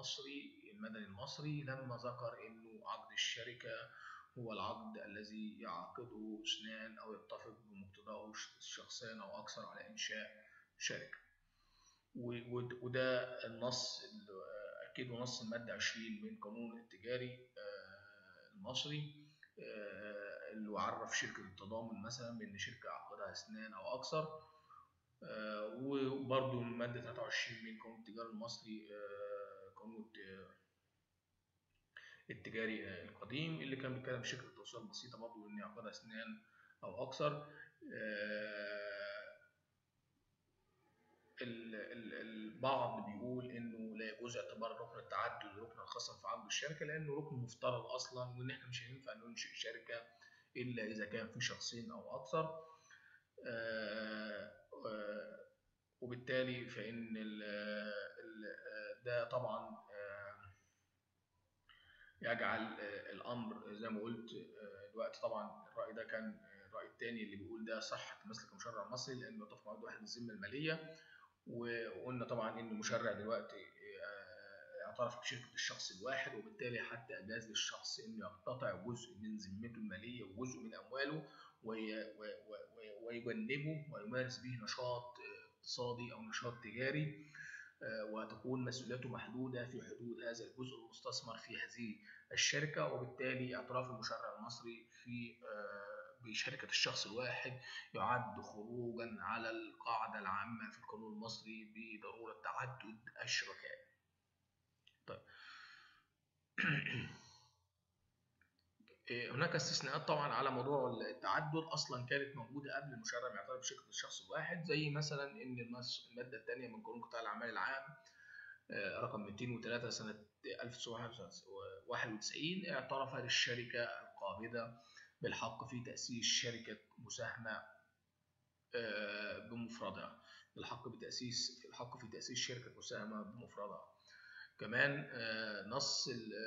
المصري المدني المصري لما ذكر انه عقد الشركه هو العقد الذي يعقده اثنان او يتفق بمقتضاه شخصان او اكثر على انشاء شركه وده النص اللي اكده نص الماده 20 من قانون التجاري المصري اللي عرف شركه التضامن مثلا بان شركه عقدها اثنان او اكثر وبرضه الماده 23 من قانون التجاري المصري قانون التجاري القديم اللي كان بيتكلم شركه توصيل بسيطه برضه ان عقدها اثنان او اكثر البعض بيقول انه لا يجوز اعتبار ركن التعدد ركنا خاصا في عقد الشركه لانه ركن مفترض اصلا وان احنا مش هينفع ننشئ شركه الا اذا كان في شخصين او اكثر وبالتالي فان ده طبعا يجعل الامر زي ما قلت دلوقتي طبعا الراي ده كان الراي الثاني اللي بيقول ده صح تمسك المشرع المصري لانه يتفق مع واحد الذمه الماليه وقلنا طبعا ان المشرع دلوقتي اعترف بشركه الشخص الواحد وبالتالي حتى اجاز للشخص انه يقتطع جزء من ذمته الماليه وجزء من امواله ويجنبه ويمارس به نشاط اقتصادي او نشاط تجاري وتكون مسؤوليته محدودة في حدود هذا الجزء المستثمر في هذه الشركة وبالتالي اعتراف المشرع المصري في بشركة الشخص الواحد يعد خروجا على القاعدة العامة في القانون المصري بضرورة تعدد الشركاء طيب هناك استثناءات طبعا على موضوع التعدد اصلا كانت موجوده قبل المشرع ما يعترف بشركه الشخص الواحد زي مثلا ان الماده الثانيه من قانون قطاع الاعمال العام رقم 203 سنه 1991 اعترف للشركه القابضه بالحق في تاسيس شركه مساهمه بمفردها الحق بتاسيس الحق في تاسيس شركه مساهمه بمفردها كمان نص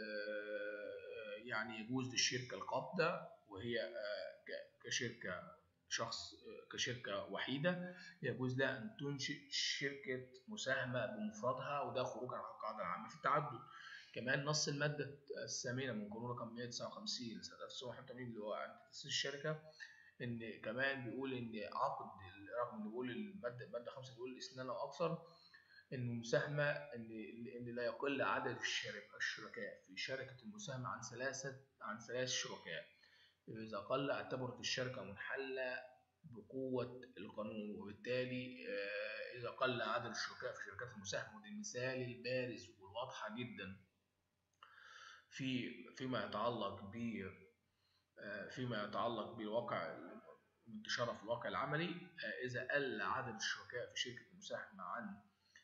يعني يجوز للشركة القابضة وهي كشركة شخص كشركة وحيدة يجوز لها أن تنشئ شركة مساهمة بمفردها وده خروج عن القاعدة العامة في التعدد كمان نص المادة الثامنة من قانون رقم 159 سنة 1981 اللي هو عند تأسيس الشركة إن كمان بيقول إن عقد رغم إن بيقول المادة المادة 5 بيقول اثنان أو أكثر ان المساهمه ان ان لا يقل عدد الشركاء الشركاء في شركه المساهمه عن ثلاثه عن ثلاث شركاء اذا قل اعتبرت الشركه منحله بقوه القانون وبالتالي اذا قل عدد الشركاء في شركات المساهمه ودي المثال البارز والواضحه جدا في فيما يتعلق ب فيما يتعلق بالواقع انتشارها في الواقع العملي اذا قل عدد الشركاء في شركه المساهمه عن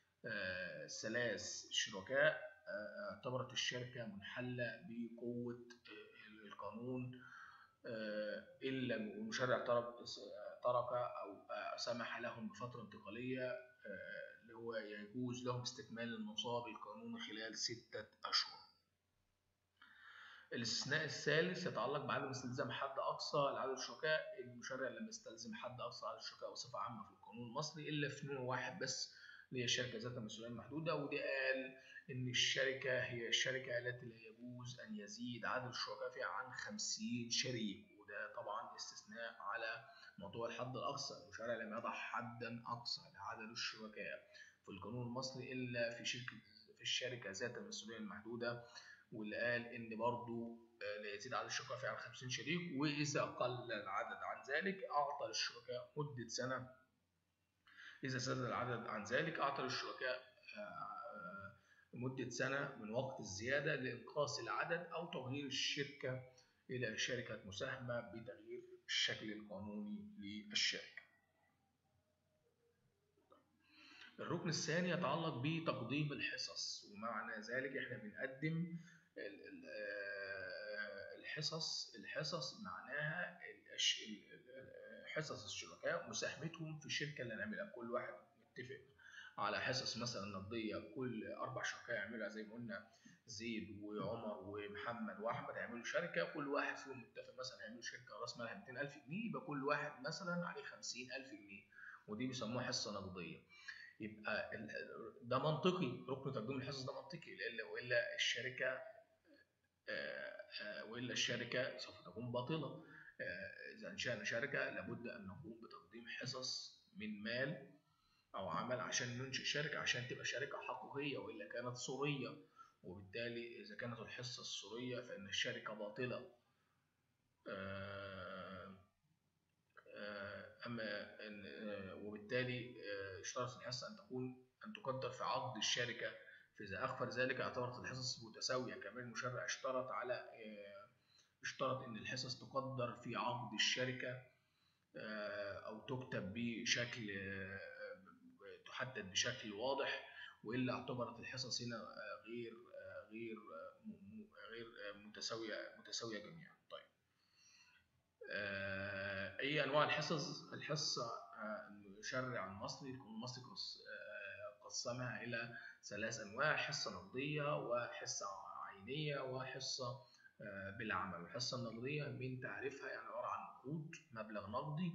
ثلاث شركاء اعتبرت الشركة منحلة بقوة القانون إلا المشرع ترك أو سمح لهم بفترة انتقالية اللي هو يجوز لهم استكمال النصاب القانوني خلال ستة أشهر. الاستثناء الثالث يتعلق بعدم استلزام حد أقصى لعدد الشركاء المشرع لم يستلزم حد أقصى لعدد الشركاء بصفة عامة في القانون المصري إلا في نوع واحد بس اللي هي الشركة ذات المسؤولية المحدودة ودي قال إن الشركة هي الشركة التي لا يجوز أن يزيد عدد الشركاء فيها عن 50 شريك وده طبعا استثناء على موضوع الحد الأقصى المشرع لم يضع حدا أقصى لعدد الشركاء في القانون المصري إلا في شركة في الشركة ذات المسؤولية المحدودة واللي قال إن برضو لا يزيد عدد الشركاء فيها عن 50 شريك وإذا قل العدد عن ذلك أعطى للشركاء مدة سنة إذا زاد العدد عن ذلك أعطى للشركاء مدة سنة من وقت الزيادة لإنقاص العدد أو تغيير الشركة إلى شركة مساهمة بتغيير الشكل القانوني للشركة. الركن الثاني يتعلق بتقديم الحصص ومعنى ذلك احنا بنقدم الحصص الحصص معناها حصص الشركاء مساهمتهم في الشركه اللي هنعملها كل واحد متفق على حصص مثلا نقديه كل اربع شركاء يعملها زي ما قلنا زيد وعمر ومحمد واحمد هيعملوا شركه كل واحد فيهم متفق مثلا هيعملوا شركه راس مالها 200000 جنيه يبقى كل واحد مثلا عليه 50000 جنيه ودي بيسموها حصه نقديه يبقى ده منطقي ركن تقديم الحصص ده منطقي والا والا الشركه والا الشركه سوف تكون باطله اذا انشانا شركه لابد ان نقوم بتقديم حصص من مال او عمل عشان ننشئ شركه عشان تبقى شركه حقيقيه والا كانت صوريه وبالتالي اذا كانت الحصه الصوريه فان الشركه باطله اما وبالتالي اشترط الحصه ان تكون ان تقدر في عقد الشركه فاذا اخفر ذلك اعتبرت الحصص متساويه كمان المشرع اشترط على اشترط ان الحصص تقدر في عقد الشركه او تكتب بشكل تحدد بشكل واضح والا اعتبرت الحصص هنا غير غير غير متساويه متساويه جميعا طيب اي انواع الحصص الحصه المشرع المصري القانون المصري قسمها الى ثلاث انواع حصه نقديه وحصه عينيه وحصه بالعمل الحصه النقديه من تعريفها يعني عباره عن نقود مبلغ نقدي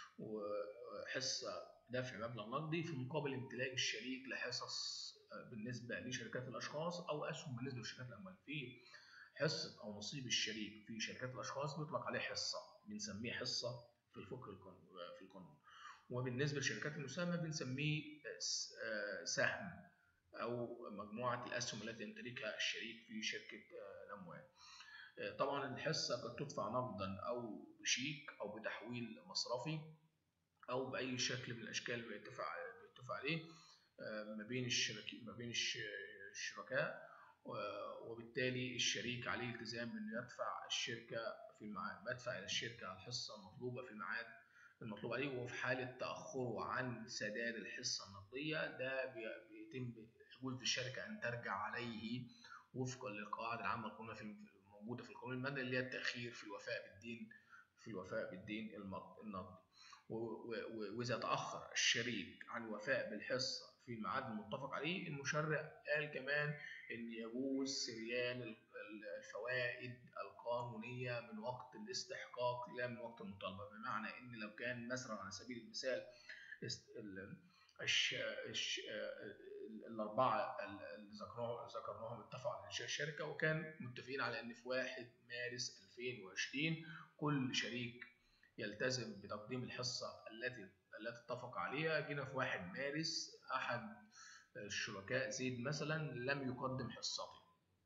وحصه دفع مبلغ نقدي في مقابل امتلاك الشريك لحصص بالنسبه لشركات الاشخاص او اسهم بالنسبه لشركات الاموال في حصه او نصيب الشريك في شركات الاشخاص بيطلق عليه حصه بنسميه حصه في الفقه القانون في القانون وبالنسبه لشركات المساهمه بنسميه سهم او مجموعه الاسهم التي يمتلكها الشريك في شركه الاموال طبعا الحصه قد تدفع نقدا او بشيك او بتحويل مصرفي او باي شكل من الاشكال بيدفع بيدفع عليه ما بين الشركاء ما بين الشركاء وبالتالي الشريك عليه التزام بانه يدفع الشركه في الميعاد بدفع الى الشركه الحصه المطلوبه في الميعاد المطلوب عليه وفي حاله تاخره عن سداد الحصه النقديه ده بيتم يجوز للشركه ان ترجع عليه وفقا للقواعد العامه القانونيه الموجوده في القانون المدني اللي هي التاخير في الوفاء بالدين في الوفاء بالدين النقدي واذا تاخر الشريك عن الوفاء بالحصه في الميعاد المتفق عليه المشرع قال كمان ان يجوز سريان الفوائد القانونيه من وقت الاستحقاق لا من وقت المطالبه بمعنى ان لو كان مثلا على سبيل المثال الش... الش... الاربعه اللي ذكرناهم اتفقوا على انشاء الشركه وكان متفقين على ان في 1 مارس 2020 كل شريك يلتزم بتقديم الحصه التي التي اتفق عليها جينا في 1 مارس احد الشركاء زيد مثلا لم يقدم حصته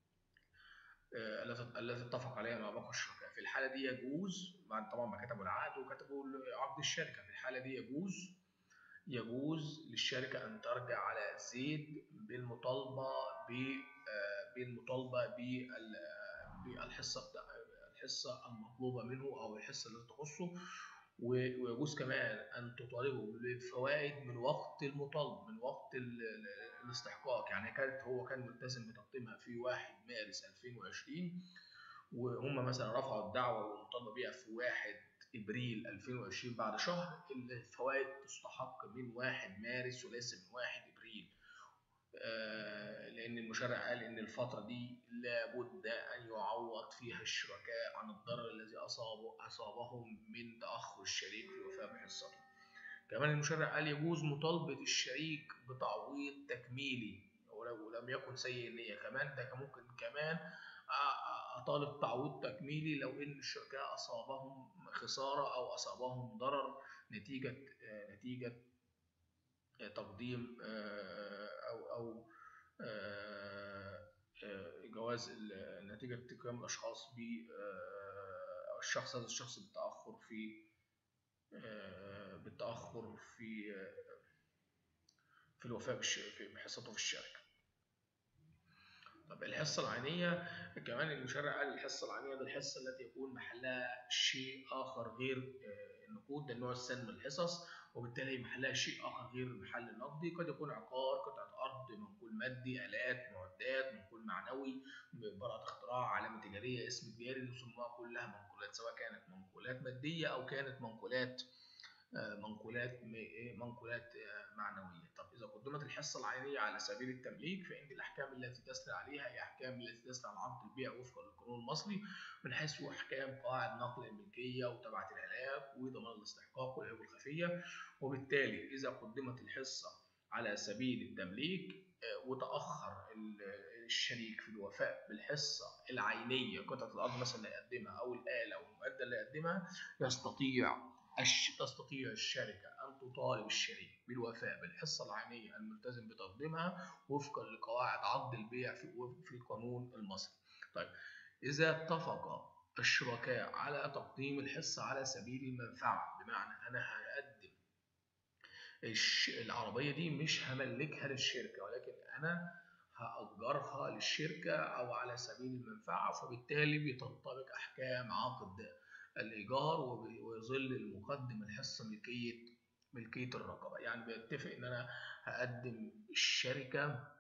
التي اتفق عليها مع باقي الشركاء في الحاله دي يجوز بعد طبعا ما كتبوا العقد وكتبوا عقد الشركه في الحاله دي يجوز يجوز للشركه ان ترجع على زيد بالمطالبه بالمطالبه بالحصه الحصه المطلوبه منه او الحصه التي تخصه ويجوز كمان ان تطالبه بالفوائد من وقت المطالبه من وقت الاستحقاق يعني كانت هو كان ملتزم بتقديمها في 1 مارس 2020 وهم مثلا رفعوا الدعوه والمطالبه بيها في 1 ابريل 2020 بعد شهر الفوائد تستحق من 1 مارس وليس من 1 ابريل آه لان المشرع قال ان الفتره دي لابد ان يعوض فيها الشركاء عن الضرر الذي اصابه اصابهم من تاخر الشريك في الوفاء بحصته كمان المشرع قال يجوز مطالبه الشريك بتعويض تكميلي ولو لم يكن سيء النيه كمان ده ممكن كمان اطالب تعويض تكميلي لو ان الشركاء اصابهم خساره او اصابهم ضرر نتيجه نتيجه تقديم او او جواز نتيجه قيام الاشخاص ب الشخص هذا الشخص بالتاخر في بالتاخر في في الوفاء بحصته في الشركه طب الحصة العينية كمان المشرع قال الحصة العينية دي الحصة التي يكون محلها شيء آخر غير النقود ده النوع الثاني من الحصص وبالتالي محلها شيء آخر غير المحل النقدي قد يكون عقار قطعة أرض منقول مادي آلات معدات منقول معنوي براءة اختراع علامة تجارية اسم تجاري نسميها كلها منقولات سواء كانت منقولات مادية أو كانت منقولات منقولات منقولات معنويه طب اذا قدمت الحصه العينيه على سبيل التمليك فان الاحكام التي تسري عليها هي احكام التي تسري على عقد البيع وفقا للقانون المصري من حيث احكام قواعد نقل الملكيه وتبعه الهلاك وضمان الاستحقاق والعيوب الخفيه وبالتالي اذا قدمت الحصه على سبيل التمليك وتاخر الشريك في الوفاء بالحصة العينية قطعة الأرض مثلا اللي يقدمها أو الآلة أو المعدة اللي يقدمها يستطيع الش... تستطيع الشركة أن تطالب الشريك بالوفاء بالحصة العينية الملتزم بتقديمها وفقا لقواعد عقد البيع في في القانون المصري. طيب إذا اتفق الشركاء على تقديم الحصة على سبيل المنفعة بمعنى أنا هقدم العربية دي مش هملكها للشركة ولكن أنا هأجرها للشركة أو على سبيل المنفعة فبالتالي بتنطبق أحكام عقد الإيجار ويظل المقدم الحصة ملكية ملكية الرقبة يعني بيتفق إن أنا هقدم الشركة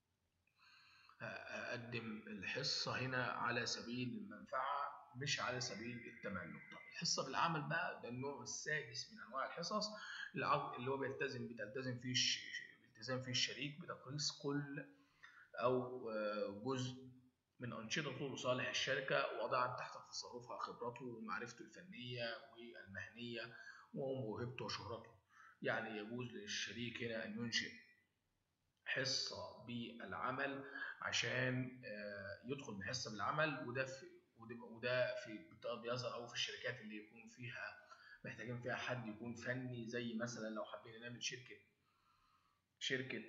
هقدم الحصة هنا على سبيل المنفعة مش على سبيل التملك طب الحصة بالعمل بقى ده النوع السادس من أنواع الحصص اللي هو بيلتزم بتلتزم فيه التزام فيه الشريك بتقريص كل أو جزء من أنشطته لصالح الشركة وضعا تحت تصرفها خبرته ومعرفته الفنية والمهنية وموهبته وشهرته يعني يجوز للشريك هنا أن ينشئ حصة بالعمل عشان يدخل بحصة بالعمل وده في وده في بيظهر أو في الشركات اللي يكون فيها محتاجين فيها حد يكون فني زي مثلا لو حبينا نعمل شركة شركة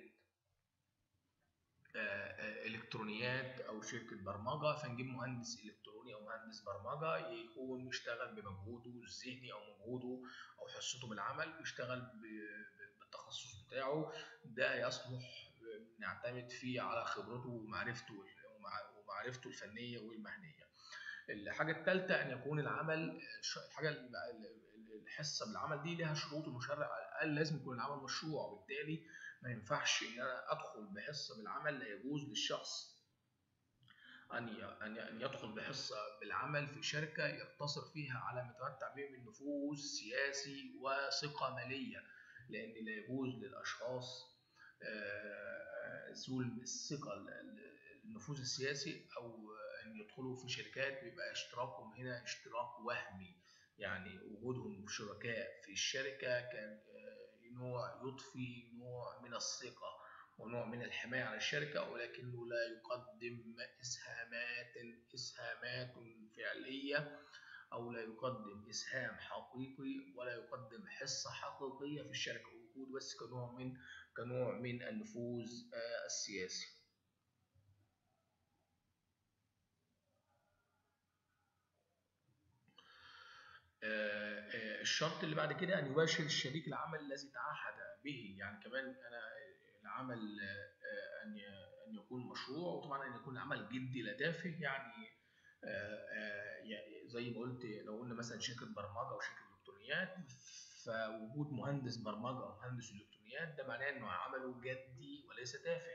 الكترونيات او شركه برمجه فنجيب مهندس الكتروني او مهندس برمجه يكون بيشتغل بمجهوده الذهني او مجهوده او حصته بالعمل بيشتغل بالتخصص بتاعه ده يصلح نعتمد فيه على خبرته ومعرفته ومعرفته الفنيه والمهنيه الحاجه الثالثه ان يكون العمل الحاجه الحصه بالعمل دي لها شروط المشرع قال لازم يكون العمل مشروع وبالتالي ما ينفعش ان انا ادخل بحصه بالعمل لا يجوز للشخص ان ان يدخل بحصه بالعمل في شركه يقتصر فيها على ما يتمتع به من نفوذ سياسي وثقه ماليه لان لا يجوز للاشخاص ذو الثقه النفوذ السياسي او ان يدخلوا في شركات بيبقى اشتراكهم هنا اشتراك وهمي يعني وجودهم شركاء في الشركه كان نوع يضفي نوع من الثقة ونوع من الحماية على الشركة ولكنه لا يقدم إسهامات إسهامات فعلية أو لا يقدم إسهام حقيقي ولا يقدم حصة حقيقية في الشركة وجود بس كنوع من كنوع من النفوذ السياسي. الشرط اللي بعد كده ان يباشر الشريك العمل الذي تعهد به يعني كمان انا العمل ان ان يكون مشروع وطبعا ان يكون العمل جدي لا تافه يعني زي ما قلت لو قلنا مثلا شركه برمجه او شركه الكترونيات فوجود مهندس برمجه او مهندس الكترونيات ده معناه انه عمله جدي وليس تافه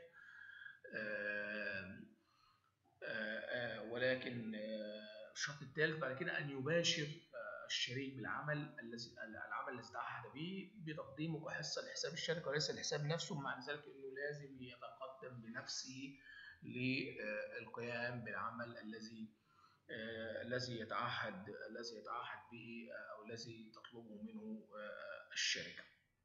ولكن الشرط الثالث بعد كده ان يباشر الشريك بالعمل الذي العمل الذي تعهد به بتقديمه كحصه لحساب الشركه وليس لحساب نفسه مع ذلك انه لازم يتقدم بنفسه للقيام بالعمل الذي الذي يتعهد الذي يتعهد به او الذي تطلبه منه الشركه.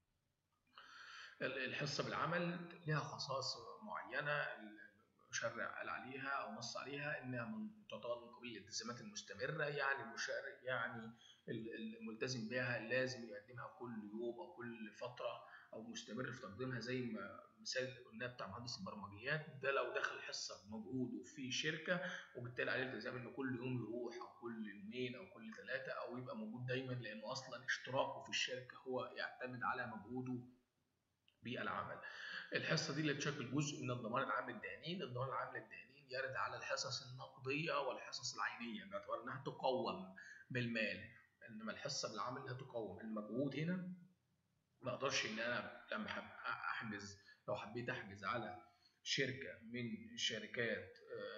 الحصه بالعمل لها خصائص معينه المشرع قال عليها او نص عليها انها من تعتبر من قبيل الالتزامات المستمره يعني المشرع يعني الملتزم بها لازم يقدمها كل يوم او كل فتره او مستمر في تقديمها زي ما مثال قلنا بتاع مهندس البرمجيات ده لو دخل حصه بمجهوده في شركه وبالتالي عليه التزام انه كل يوم يروح او كل يومين او كل ثلاثه او يبقى موجود دايما لانه اصلا اشتراكه في الشركه هو يعتمد على مجهوده بالعمل. الحصه دي اللي تشكل جزء من الضمان العام للدائنين، الضمان العام للدائنين يرد على الحصص النقديه والحصص العينيه باعتبار انها تقوم بالمال، انما الحصه بالعمل لا تقوم، المجهود هنا ما اقدرش ان انا لما احجز لو حبيت احجز على شركه من شركات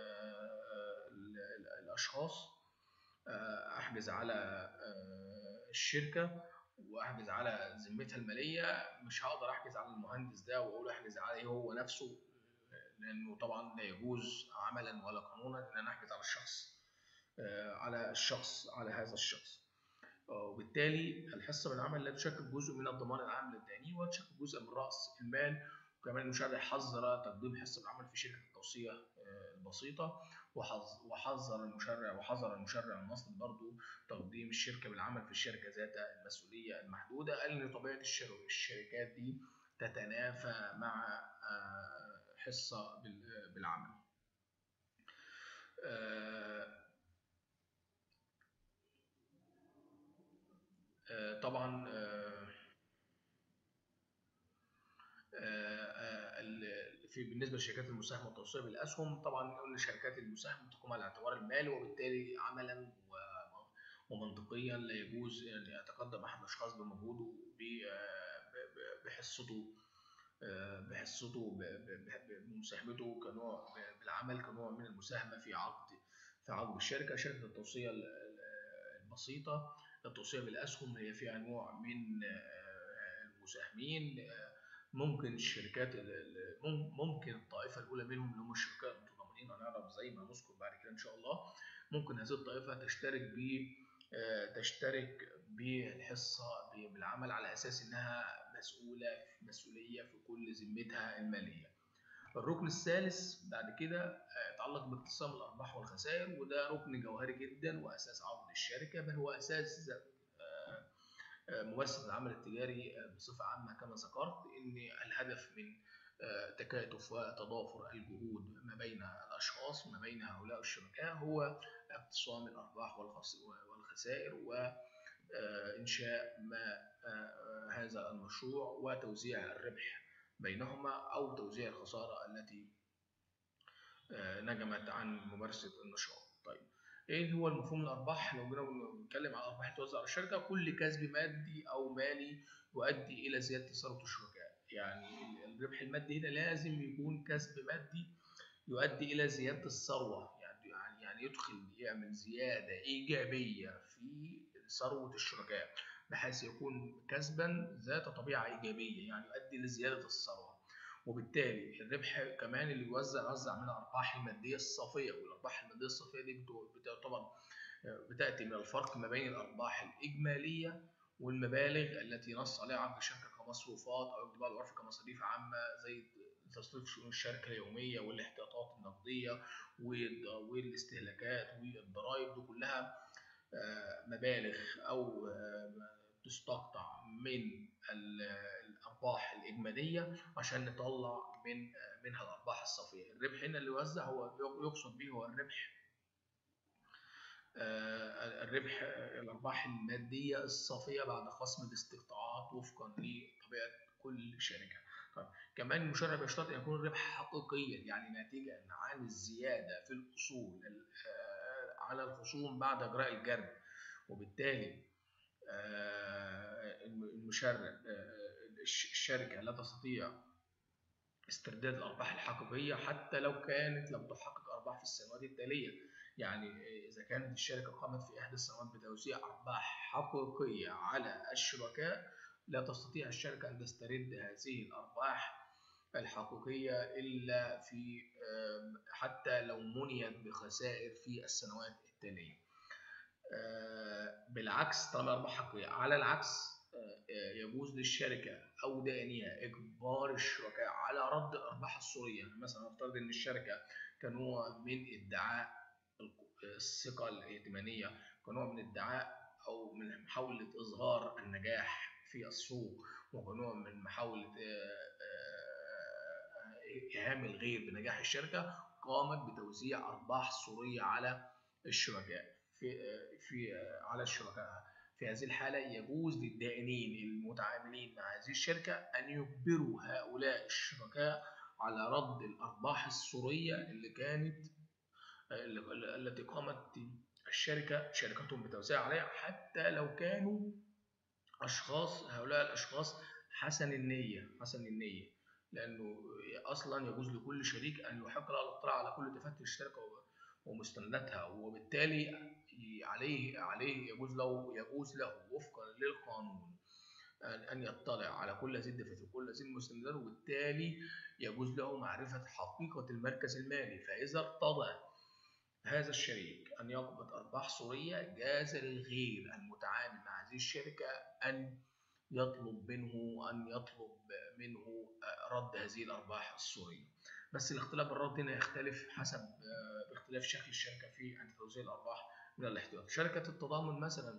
الاشخاص احجز على الشركه واحجز على ذمتها الماليه مش هقدر احجز على المهندس ده واقول احجز عليه هو نفسه لانه طبعا لا يجوز عملا ولا قانونا ان انا احجز على الشخص على الشخص على هذا الشخص وبالتالي الحصه بالعمل لا تشكل جزء من الضمان العام للدائنين ولا تشكل جزء من راس المال كمان المشرع حذر تقديم حصة العمل في شركة التوصية البسيطة وحذر المشرع وحذر المشرع المصري برضو تقديم الشركة بالعمل في الشركة ذات المسؤولية المحدودة قال إن طبيعة الشركات دي تتنافى مع حصة بالعمل طبعا في بالنسبه للشركات المساهمه والتوصيه بالاسهم طبعا قلنا شركات المساهمه تقوم على الاعتبار المالي وبالتالي عملا ومنطقيا لا يجوز ان يتقدم احد الاشخاص بمجهوده بحصته بحصته بمساهمته كنوع بالعمل كنوع من المساهمه في عقد في عقد الشركه شركه التوصيه البسيطه التوصيه بالاسهم هي فيها نوع من المساهمين ممكن الشركات ممكن الطائفه الاولى منهم اللي هم الشركاء المتضامنين هنعرف زي ما نذكر بعد كده ان شاء الله ممكن هذه الطائفه تشترك ب تشترك بالحصه بالعمل على اساس انها مسؤوله مسؤوليه في كل ذمتها الماليه. الركن الثالث بعد كده يتعلق باقتسام الارباح والخسائر وده ركن جوهري جدا واساس عقد الشركه بل هو اساس ممارسه العمل التجاري بصفه عامه كما ذكرت ان الهدف من تكاتف وتضافر الجهود ما بين الاشخاص ما بين هؤلاء الشركاء هو اقتسام الارباح والخسائر وانشاء ما هذا المشروع وتوزيع الربح بينهما او توزيع الخساره التي نجمت عن ممارسه النشاط. طيب ايه هو المفهوم الارباح لو جينا بنتكلم على الارباح توزع على الشركه كل كسب مادي او مالي يؤدي الى زياده ثروه الشركاء يعني الربح المادي هنا لازم يكون كسب مادي يؤدي الى زياده الثروه يعني يعني يدخل يعمل زياده ايجابيه في ثروه الشركاء بحيث يكون كسبا ذات طبيعه ايجابيه يعني يؤدي لزياده الثروه وبالتالي الربح كمان اللي يوزع يوزع من الارباح الماديه الصافيه والارباح الماديه الصافيه دي طبعا بتاتي من الفرق ما بين الارباح الاجماليه والمبالغ التي نص عليها عقد الشركه كمصروفات او يكتب العرف كمصاريف عامه زي تصريف شؤون الشركه اليوميه والاحتياطات النقديه والاستهلاكات والضرائب دي كلها مبالغ او تستقطع من الارباح الاجماليه عشان نطلع من منها الارباح الصافيه الربح هنا اللي يوزع هو يقصد به هو الربح الربح الارباح الماديه الصافيه بعد خصم الاستقطاعات وفقا لطبيعه كل شركه طيب كمان المشرع بيشترط ان يكون الربح حقيقيا يعني ناتجا عن الزياده في الاصول على الخصوم بعد اجراء الجرد وبالتالي المشرع الشركه لا تستطيع استرداد الارباح الحقيقيه حتى لو كانت لم تحقق ارباح في السنوات التاليه يعني اذا كانت الشركه قامت في احدى السنوات بتوزيع ارباح حقيقيه على الشركاء لا تستطيع الشركه ان تسترد هذه الارباح الحقيقيه الا في حتى لو منيت بخسائر في السنوات التاليه بالعكس طالما ارباح حقيقيه على العكس يجوز للشركه او دائنيها اجبار الشركاء على رد الارباح الصوريه يعني مثلا نفترض ان الشركه كنوع من ادعاء الثقه الائتمانيه كنوع من ادعاء او من محاوله اظهار النجاح في السوق وكنوع من محاوله ايهام الغير بنجاح الشركه قامت بتوزيع ارباح صوريه على الشركاء في في على الشركاء في هذه الحالة يجوز للدائنين المتعاملين مع هذه الشركة أن يجبروا هؤلاء الشركاء على رد الأرباح الصورية اللي كانت التي قامت الشركة شركتهم بتوزيع عليها حتى لو كانوا أشخاص هؤلاء الأشخاص حسن النية حسن النية لأنه أصلا يجوز لكل شريك أن يحق له الاطلاع على كل تفتت الشركة ومستنداتها وبالتالي عليه عليه يجوز له يجوز له وفقا للقانون ان يطلع على كل هذه الدفاتر وكل هذه المستندات وبالتالي يجوز له معرفه حقيقه المركز المالي فاذا ارتضى هذا الشريك ان يقبض ارباح صوريه جاز للغير المتعامل مع هذه الشركه ان يطلب منه أن يطلب منه رد هذه الأرباح الصورية بس الاختلاف بالرد هنا يختلف حسب باختلاف شكل الشركة في عند توزيع الأرباح من الاحتياط شركة التضامن مثلا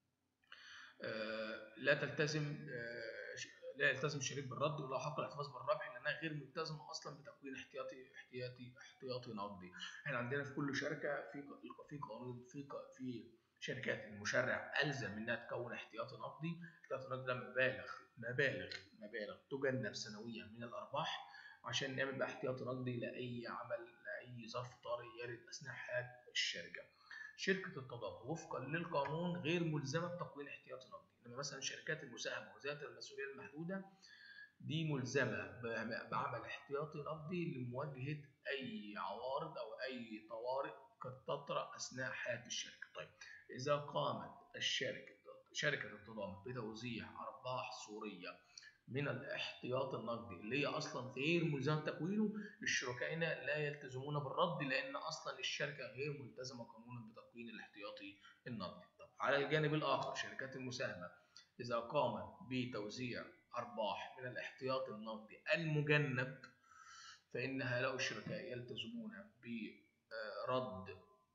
لا تلتزم لا يلتزم الشريك بالرد ولا حق الاحتفاظ بالربح لانها غير ملتزمه اصلا بتكوين احتياطي احتياطي احتياطي نقدي احنا عندنا في كل شركه في في قانون في في شركات المشرع الزم انها تكون احتياطي نقدي احتياطي نقدي ده مبالغ مبالغ مبالغ تجنب سنويا من الارباح عشان نعمل بقى احتياطي نقدي لاي عمل لاي ظرف طارئ يرد اثناء حياه الشركه شركه التضامن وفقا للقانون غير ملزمه بتكوين احتياطي نقدي انما مثلا شركات المساهمه وذات المسؤوليه المحدوده دي ملزمه بعمل احتياطي نقدي لمواجهه اي عوارض او اي طوارئ قد تطرا اثناء حياه الشركه طيب اذا قامت الشركه شركه التضامن بتوزيع ارباح صوريه من الاحتياط النقدي اللي هي اصلا غير ملزمه تكوينه الشركاء هنا لا يلتزمون بالرد لان اصلا الشركه غير ملتزمه قانونا بتكوين الاحتياطي النقدي طب على الجانب الاخر شركات المساهمه اذا قامت بتوزيع ارباح من الاحتياط النقدي المجنب فان هؤلاء الشركاء يلتزمون برد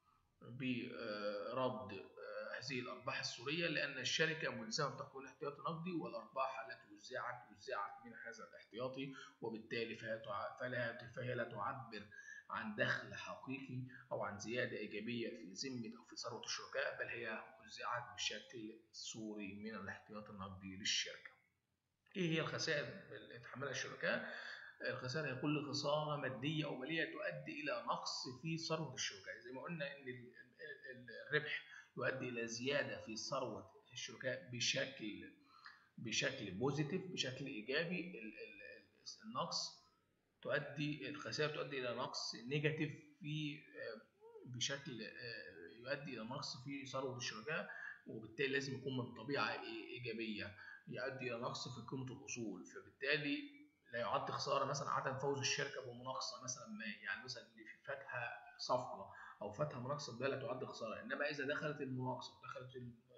برد هذه الارباح السوريه لان الشركه ملزمه بتكوين احتياطي نقدي والارباح التي وزعت وزعت من هذا الاحتياطي وبالتالي فهي فهي لا تعبر عن دخل حقيقي او عن زياده ايجابيه في ذمه او في ثروه الشركاء بل هي وزعت بشكل صوري من الاحتياط النقدي للشركه. ايه هي الخسائر اللي يتحملها الشركاء؟ الخسائر هي كل خساره ماديه او ماليه تؤدي الى نقص في ثروه الشركاء، زي ما قلنا ان الربح يؤدي الى زياده في ثروه الشركاء بشكل بشكل بوزيتيف بشكل ايجابي النقص تؤدي الخسائر تؤدي الى نقص نيجاتيف في بشكل يؤدي الى نقص في ثروه الشركاء وبالتالي لازم يكون من طبيعه ايجابيه يؤدي الى نقص في قيمه الاصول فبالتالي لا يعد خساره مثلا عدم فوز الشركه بمناقصه مثلا ما يعني مثلا اللي في فاتها صفقه او فاتها مناقصه ده لا تعد خساره انما اذا دخلت المناقصه ودخلت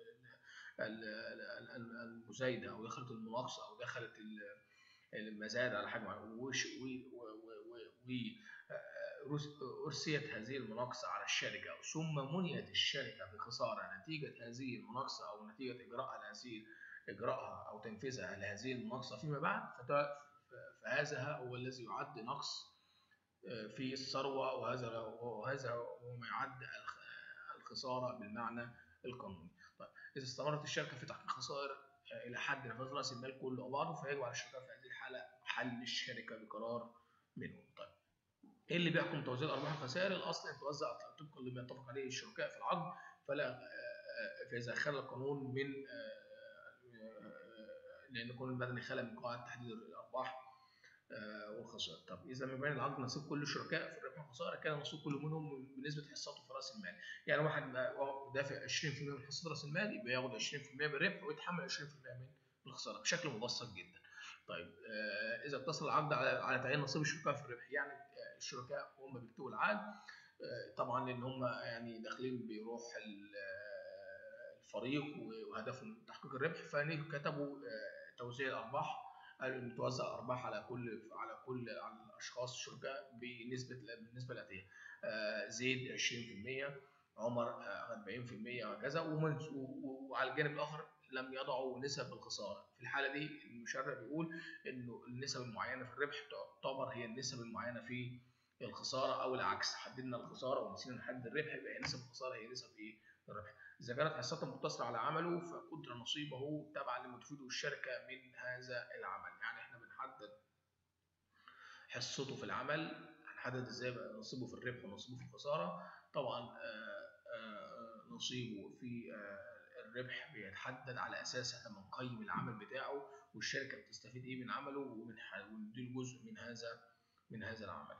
المزايده او دخلت المناقصه او دخلت المزايد على حاجه معينه وأرسيت هذه المناقصة على الشركة ثم منيت الشركة بخسارة نتيجة هذه المناقصة أو نتيجة إجراءها لهذه إجراءها أو تنفيذها لهذه المناقصة فيما بعد فهذا هو الذي يعد نقص في الثروة وهذا وهذا هو ما يعد الخسارة بالمعنى القانوني. طيب إذا استمرت الشركة في تحقيق خسائر إلى حد نفاذ رأس المال كله أو بعضه فيجب على الشركاء في هذه الحالة حل الشركة بقرار منهم. طيب إيه اللي بيحكم توزيع الأرباح والخسائر؟ الأصل أن توزع طبقا لما يتفق عليه الشركاء في العقد فلا فإذا خلى القانون من لأن القانون المدني خلى من قواعد تحديد الأرباح والخسائر. طب اذا ما بين العقد نصيب كل الشركاء في الربح والخساره كان نصيب كل منهم بنسبه حصته في راس المال. يعني واحد دافع 20% من حصه راس المال يبقى ياخد 20% من الربح ويتحمل 20% من الخساره بشكل مبسط جدا. طيب آه اذا اقتصر العقد على على تعيين نصيب الشركاء في الربح يعني آه الشركاء هم بيكتبوا العقد آه طبعا لان هم يعني داخلين بروح الفريق وهدفهم تحقيق الربح فكتبوا توزيع الارباح قالوا ان توزع ارباح على كل على كل على الاشخاص الشركاء بنسبه بالنسبه الاتيه آه زيد 20% عمر آه 40% وهكذا وعلى الجانب الاخر لم يضعوا نسب الخساره في الحاله دي المشرع بيقول انه النسب المعينه في الربح تعتبر هي النسب المعينه في الخساره او العكس حددنا الخساره ونسينا نحدد الربح يبقى نسب الخساره هي نسب ايه الربح إذا كانت حصته مقتصرة على عمله فقدر نصيبه تبعا لما تفيده الشركة من هذا العمل يعني احنا بنحدد حصته في العمل هنحدد ازاي بقى نصيبه في الربح ونصيبه في الخسارة طبعا آآ آآ نصيبه في الربح بيتحدد على أساس احنا بنقيم العمل بتاعه والشركة بتستفيد ايه من عمله ونديله جزء من هذا من هذا العمل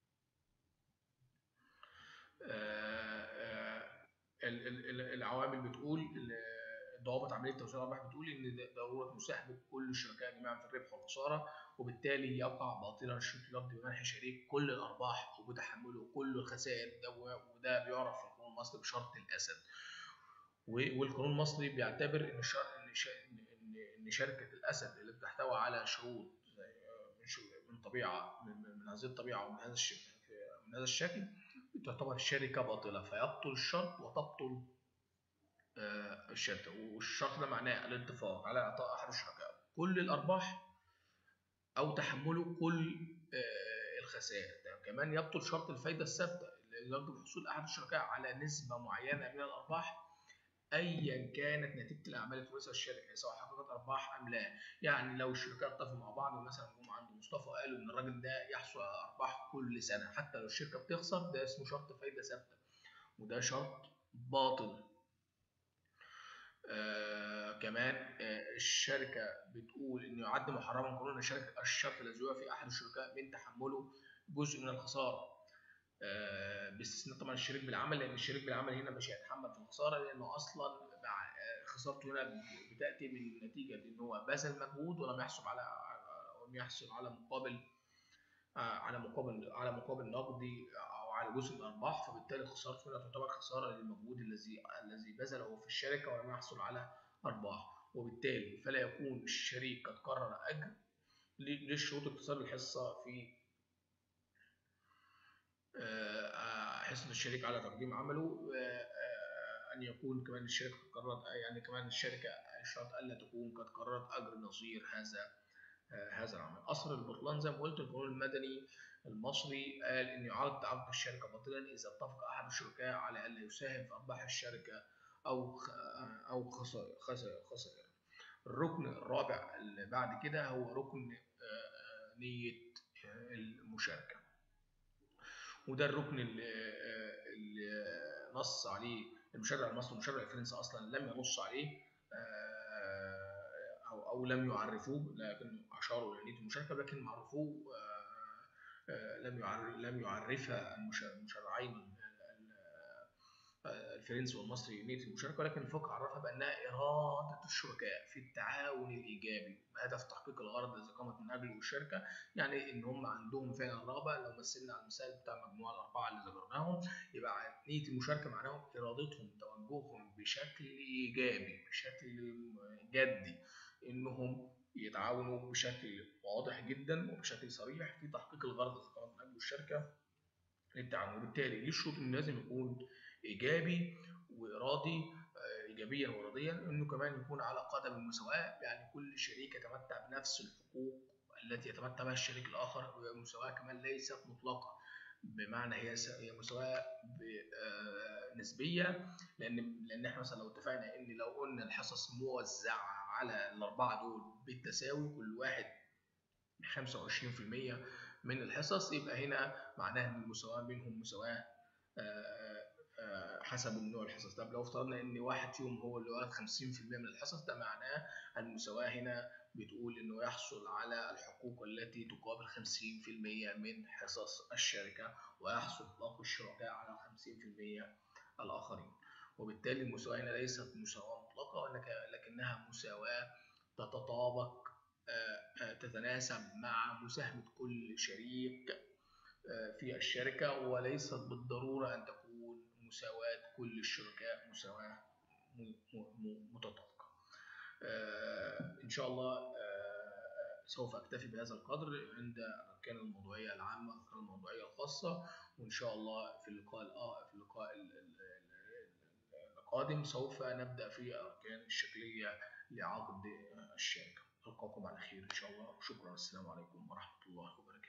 العوامل بتقول ضوابط عمليه توزيع الارباح بتقول ان ضروره مساهمه كل الشركاء جميعا في الربح والخساره وبالتالي يقع باطلا الشرط الارضي بمنح شريك كل الارباح وبتحمله كل الخسائر ده وده بيعرف في القانون المصري بشرط الاسد والقانون المصري بيعتبر ان ان شركه الاسد اللي بتحتوي على شروط من طبيعه من هذه الطبيعه ومن هذا الشكل من هذا الشكل تعتبر الشركه باطله فيبطل الشرط وتبطل آه، الشركه والشرط ده معناه الاتفاق على اعطاء احد الشركاء كل الارباح او تحمله كل آه، الخسائر كمان يبطل شرط الفايده الثابته اللي يجب حصول احد الشركاء على نسبه معينه من الارباح ايا كانت نتيجه الاعمال اللي تمارسها الشركه سواء حققت ارباح ام لا يعني لو الشركات اتفقوا مع بعض مثلا جم عند مصطفى قالوا ان الراجل ده يحصل على ارباح كل سنه حتى لو الشركه بتخسر ده اسمه شرط فايده ثابته وده شرط باطل آه كمان آه الشركه بتقول انه يعد محرما قانون الشركه الشرط الذي في احد الشركاء من تحمله جزء من الخساره آه باستثناء طبعا الشريك بالعمل لان الشريك بالعمل هنا مش هيتحمل في الخساره لانه اصلا آه، خسارته هنا بتاتي من نتيجه ان هو بذل مجهود ولم يحصل على ولم يحصل على مقابل آه على مقابل على مقابل نقدي او على جزء من الارباح فبالتالي خسارته هنا تعتبر خساره للمجهود الذي الذي بذله في الشركه ولم يحصل على ارباح وبالتالي فلا يكون الشريك قد قرر اجر للشروط اكتساب الحصه في آه، حصة الشريك على تقديم عمله آه، أن يكون كمان الشركة قررت يعني كمان الشركة شرط ألا تكون قد قررت أجر نظير هذا آه، هذا العمل. أصل البطلان زي ما قلت القانون المدني المصري قال إن يعد عقد الشركة باطلا إذا اتفق أحد الشركاء على ألا يساهم في أرباح الشركة أو أو خسائر خسائر. الركن الرابع اللي بعد كده هو ركن نية المشاركة. وده الركن اللي, اللي نص عليه المشرع المصري والمشرع الفرنسي اصلا لم ينص عليه آه، او او لم يعرفوه لكن اشاروا الى نيه المشاركه لكن معرفوه آه، آه، لم لم يعرفها المشرعين الفرنسي والمصري نيه المشاركه ولكن الفقه عرفها بانها اراده الشركاء في التعاون الايجابي بهدف تحقيق الغرض الذي قامت من اجله الشركه يعني ان هم عندهم فعلا رغبه لو مثلنا على المثال بتاع المجموعه الاربعه اللي ذكرناهم يبقى نيه المشاركه معناهم ارادتهم توجههم بشكل ايجابي بشكل جدي انهم يتعاونوا بشكل واضح جدا وبشكل صريح في تحقيق الغرض الذي قامت من اجله الشركه للتعاون وبالتالي ليه الشروط انه لازم يكون ايجابي وارادي آه، ايجابيا واراديا انه كمان يكون على قدم المساواه يعني كل شريك يتمتع بنفس الحقوق التي يتمتع بها الشريك الاخر ومساواه كمان ليست مطلقه بمعنى هي هي مساواه آه، نسبيه لان لان احنا مثلا لو اتفقنا ان لو قلنا الحصص موزعه على الاربعه دول بالتساوي كل واحد 25% من الحصص يبقى هنا معناها ان المساواه بينهم مساواه آه، آه، حسب النوع الحصص طب لو افترضنا ان واحد فيهم هو اللي واخد 50% من الحصص ده معناه المساواه هنا بتقول انه يحصل على الحقوق التي تقابل 50% من حصص الشركه ويحصل باقي الشركاء على 50% الاخرين وبالتالي المساواه هنا ليست مساواه مطلقه ولكنها مساواه تتطابق آه، تتناسب مع مساهمه كل شريك في الشركه وليست بالضروره ان تكون مساواة كل الشركاء مساواة متطابقة آه، إن شاء الله آه، سوف أكتفي بهذا القدر عند الأركان الموضوعية العامة والأركان الموضوعية الخاصة وإن شاء الله في اللقاء في اللقاء القادم سوف نبدأ في الأركان الشكلية لعقد الشركة ألقاكم على خير إن شاء الله شكرا السلام عليكم ورحمة الله وبركاته